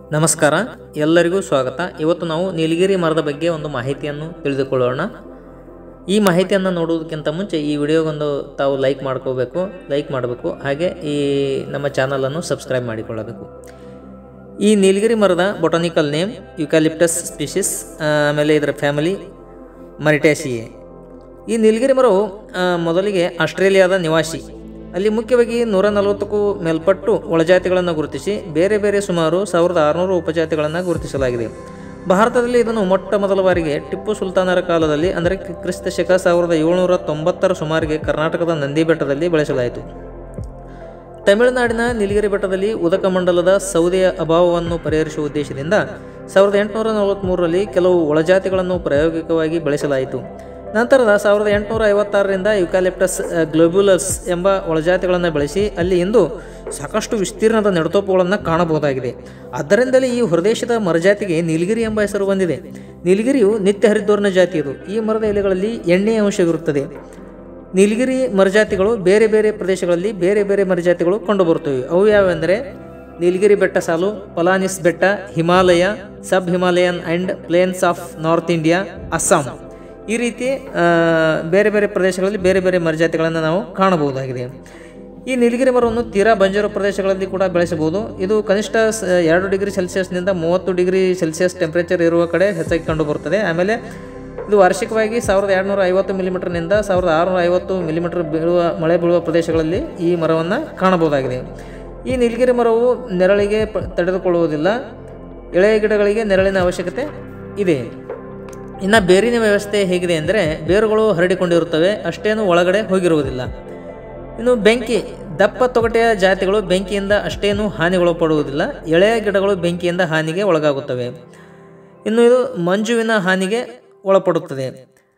ನಮಸ್ಕಾರ ಎಲ್ಲರಿಗೂ ಸ್ವಾಗತ ಇವತ್ತು ನಾವು ನೀಲಗಿರಿ ಮರದ ಬಗ್ಗೆ ಒಂದು ಮಾಹಿತಿಯನ್ನು ತಿಳಿದುಕೊಳ್ಳೋಣ ಈ ಮಾಹಿತಿಯನ್ನು ನೋಡುವುದಕ್ಕಿಂತ ಮುಂಚೆ ಈ ವಿಡಿಯೋಗೊಂದು ತಾವು ಲೈಕ್ ಮಾಡ್ಕೋಬೇಕು ಲೈಕ್ ಮಾಡಬೇಕು ಹಾಗೆ ಈ ನಮ್ಮ ಚಾನಲನ್ನು ಸಬ್ಸ್ಕ್ರೈಬ್ ಮಾಡಿಕೊಳ್ಳಬೇಕು ಈ ನೀಲಗಿರಿ ಮರದ ಬೊಟಾನಿಕಲ್ ನೇಮ್ ಯುಕಾಲಿಪ್ಟಸ್ ಸ್ಪೀಷಿಸ್ ಆಮೇಲೆ ಇದರ ಫ್ಯಾಮಿಲಿ ಮರಿಟ್ಯಾಸಿಯೆ ಈ ನೀಲಗಿರಿ ಮರವು ಆ, ಮೊದಲಿಗೆ ಆಸ್ಟ್ರೇಲಿಯಾದ ನಿವಾಸಿ ಅಲ್ಲಿ ಮುಖ್ಯವಾಗಿ ನೂರ ನಲವತ್ತಕ್ಕೂ ಮೇಲ್ಪಟ್ಟು ಒಳಜಾತಿಗಳನ್ನು ಗುರುತಿಸಿ ಬೇರೆ ಬೇರೆ ಸುಮಾರು ಸಾವಿರದ ಆರುನೂರು ಉಪಜಾತಿಗಳನ್ನು ಗುರುತಿಸಲಾಗಿದೆ ಭಾರತದಲ್ಲಿ ಇದನ್ನು ಮೊಟ್ಟ ಮೊದಲ ಬಾರಿಗೆ ಟಿಪ್ಪು ಸುಲ್ತಾನರ ಕಾಲದಲ್ಲಿ ಅಂದರೆ ಕ್ರಿಸ್ತ ಶಕ ಸಾವಿರದ ಏಳುನೂರ ತೊಂಬತ್ತರ ಸುಮಾರಿಗೆ ಕರ್ನಾಟಕದ ನಂದಿ ಬೆಟ್ಟದಲ್ಲಿ ಬೆಳೆಸಲಾಯಿತು ತಮಿಳುನಾಡಿನ ನೀಲಗಿರಿ ಬೆಟ್ಟದಲ್ಲಿ ಉದಕ ಮಂಡಲದ ಸೌದೆಯ ಅಭಾವವನ್ನು ಪರಿಹರಿಸುವ ಉದ್ದೇಶದಿಂದ ಸಾವಿರದ ಎಂಟುನೂರ ನಲವತ್ತ್ಮೂರರಲ್ಲಿ ಕೆಲವು ಒಳಜಾತಿಗಳನ್ನು ಪ್ರಾಯೋಗಿಕವಾಗಿ ಬೆಳೆಸಲಾಯಿತು ನಂತರದ ಸಾವಿರದ ಎಂಟುನೂರ ಐವತ್ತಾರರಿಂದ ಯುಕಾಲಿಪ್ಟಸ್ ಗ್ಲೋಬ್ಯುಲಸ್ ಎಂಬ ಒಳಜಾತಿಗಳನ್ನು ಬೆಳೆಸಿ ಅಲ್ಲಿ ಇಂದು ಸಾಕಷ್ಟು ವಿಸ್ತೀರ್ಣದ ನೆಡತೋಪುಗಳನ್ನು ಕಾಣಬಹುದಾಗಿದೆ ಆದ್ದರಿಂದಲೇ ಈ ಹೊರದೇಶದ ಮರಜಾತಿಗೆ ನೀಲಗಿರಿ ಎಂಬ ಹೆಸರು ಬಂದಿದೆ ನೀಲಗಿರಿಯು ನಿತ್ಯ ಹರಿದ್ವರ್ಣ ಜಾತಿ ಇದು ಈ ಮರದ ಎಲೆಗಳಲ್ಲಿ ಎಣ್ಣೆಯ ಅಂಶವಿರುತ್ತದೆ ನೀಲಗಿರಿ ಮರಜಾತಿಗಳು ಬೇರೆ ಬೇರೆ ಪ್ರದೇಶಗಳಲ್ಲಿ ಬೇರೆ ಬೇರೆ ಮರಜಾತಿಗಳು ಕಂಡುಬರುತ್ತವೆ ಅವು ಯಾವೆಂದರೆ ನೀಲಗಿರಿ ಬೆಟ್ಟ ಸಾಲು ಪಲಾನಿಸ್ ಬೆಟ್ಟ Himalaya sub Himalayan and plains of north India Assam ಈ ರೀತಿ ಆ, ಬೇರೆ ಬೇರೆ ಪ್ರದೇಶಗಳಲ್ಲಿ ಬೇರೆ ಬೇರೆ ಮರಜಾತಿಗಳನ್ನು ನಾವು ಕಾಣಬಹುದಾಗಿದೆ ಈ ನೀಲಗಿರಿ ಮರವನ್ನು ತೀರಾ ಬಂಜರು ಪ್ರದೇಶಗಳಲ್ಲಿ ಕೂಡ ಬೆಳೆಸಬಹುದು ಇದು ಕನಿಷ್ಠ ಸ- ಎರಡು ಡಿಗ್ರಿ ಸೆಲ್ಸಿಯಸ್ನಿಂದ ಮೂವತ್ತು ಡಿಗ್ರಿ ಸೆಲ್ಸಿಯಸ್ ಟೆಂಪರೇಚರ್ ಇರುವ ಕಡೆ ಹೆಚ್ಚಾಗಿ ಕಂಡುಬರುತ್ತದೆ ಆಮೇಲೆ ಇದು ವಾರ್ಷಿಕವಾಗಿ ಸಾವಿರದ ಎರಡುನೂರ ಐವತ್ತು ಮಿಲಿಮೀಟರ್ನಿಂದ ಸಾವಿರದ ಆರುನೂರ ಐವತ್ತು ಮಿಲಿಮೀಟರ್ ಬೀಳುವ ಮಳೆ ಬೀಳುವ ಪ್ರದೇಶಗಳಲ್ಲಿ ಈ ಮರವನ್ನು ಕಾಣಬಹುದಾಗಿದೆ ಈ ನೀಲಗಿರಿ ಮರವು ನೆರಳಿಗೆ ಪ ತಡೆದುಕೊಳ್ಳುವುದಿಲ್ಲ ಎಳೆಯ ಗಿಡಗಳಿಗೆ ನೆರಳಿನ ಅವಶ್ಯಕತೆ ಇದೆ ಇನ್ನು ಬೇರಿನ ವ್ಯವಸ್ಥೆ ಹೇಗಿದೆ ಅಂದರೆ ಬೇರುಗಳು ಹರಡಿಕೊಂಡಿರುತ್ತವೆ ಅಷ್ಟೇನು ಒಳಗಡೆ ಹೋಗಿರುವುದಿಲ್ಲ ಇನ್ನು ಬೆಂಕಿ ದಪ್ಪ ತೊಗಟೆಯ ಜಾತಿಗಳು ಬೆಂಕಿಯಿಂದ ಅಷ್ಟೇನು ಹಾನಿಗೊಳಪಡುವುದಿಲ್ಲ ಎಳೆಯ ಗಿಡಗಳು ಬೆಂಕಿಯಿಂದ ಹಾನಿಗೆ ಒಳಗಾಗುತ್ತವೆ ಇನ್ನು ಇದು ಮಂಜುವಿನ ಹಾನಿಗೆ ಒಳಪಡುತ್ತದೆ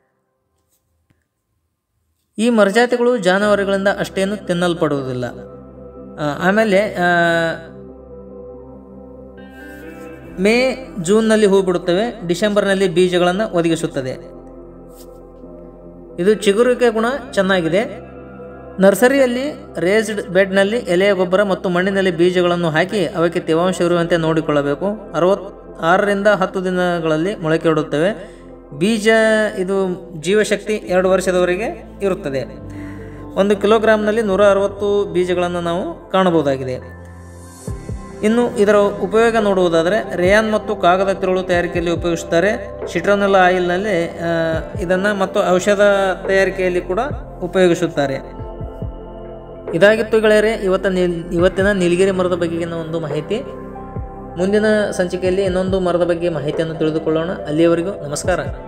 ಈ ಮರಜಾತಿಗಳು ಜಾನುವಾರುಗಳಿಂದ ಅಷ್ಟೇನು ತಿನ್ನಲ್ಪಡುವುದಿಲ್ಲ ಆ, ಆಮೇಲೆ ಆ, ಮೇ ಜೂನ್ನಲ್ಲಿ ಹೂ ಬಿಡುತ್ತವೆ ಡಿಸೆಂಬರ್ನಲ್ಲಿ ಬೀಜಗಳನ್ನು ಒದಗಿಸುತ್ತದೆ ಇದು ಚಿಗುರುವಿಕೆ ಗುಣ ಚೆನ್ನಾಗಿದೆ ನರ್ಸರಿಯಲ್ಲಿ ರೇಸ್ಡ್ ಬೆಡ್ನಲ್ಲಿ ಎಲೆಯ ಗೊಬ್ಬರ ಮತ್ತು ಮಣ್ಣಿನಲ್ಲಿ ಬೀಜಗಳನ್ನು ಹಾಕಿ ಅವಕ್ಕೆ ತೇವಾಂಶ ಇರುವಂತೆ ನೋಡಿಕೊಳ್ಳಬೇಕು ಅರವತ್ ಆರರಿಂದ ಹತ್ತು ದಿನಗಳಲ್ಲಿ ಮೊಳಕೆ ಹೊಡುತ್ತವೆ ಬೀಜ ಇದು ಜೀವಶಕ್ತಿ ಎರಡು ವರ್ಷದವರೆಗೆ ಇರುತ್ತದೆ ಒಂದು ಕಿಲೋಗ್ರಾಮ್ನಲ್ಲಿ ನೂರ ಅರವತ್ತು ಬೀಜಗಳನ್ನು ನಾವು ಕಾಣಬಹುದಾಗಿದೆ ಇನ್ನು ಇದರ ಉಪಯೋಗ ನೋಡುವುದಾದರೆ ರೇಯಾನ್ ಮತ್ತು ಕಾಗದ ತಿರುಳು ತಯಾರಿಕೆಯಲ್ಲಿ ಉಪಯೋಗಿಸುತ್ತಾರೆ ಸಿಟ್ರೋನೆಲ್ಲ ಆಯಿಲ್ನಲ್ಲಿ ಇದನ್ನು ಮತ್ತು ಔಷಧ ತಯಾರಿಕೆಯಲ್ಲಿ ಕೂಡ ಉಪಯೋಗಿಸುತ್ತಾರೆ ಇದಾಗಿತ್ತು ಗೆಳೆಯರೆ ಇವತ್ತ ನೀಲ್ ಇವತ್ತಿನ ನೀಲಗಿರಿ ಮರದ ಬಗೆಗಿನ ಒಂದು ಮಾಹಿತಿ ಮುಂದಿನ ಸಂಚಿಕೆಯಲ್ಲಿ ಇನ್ನೊಂದು ಮರದ ಬಗ್ಗೆ ಮಾಹಿತಿಯನ್ನು ತಿಳಿದುಕೊಳ್ಳೋಣ ಅಲ್ಲಿಯವರೆಗೂ ನಮಸ್ಕಾರ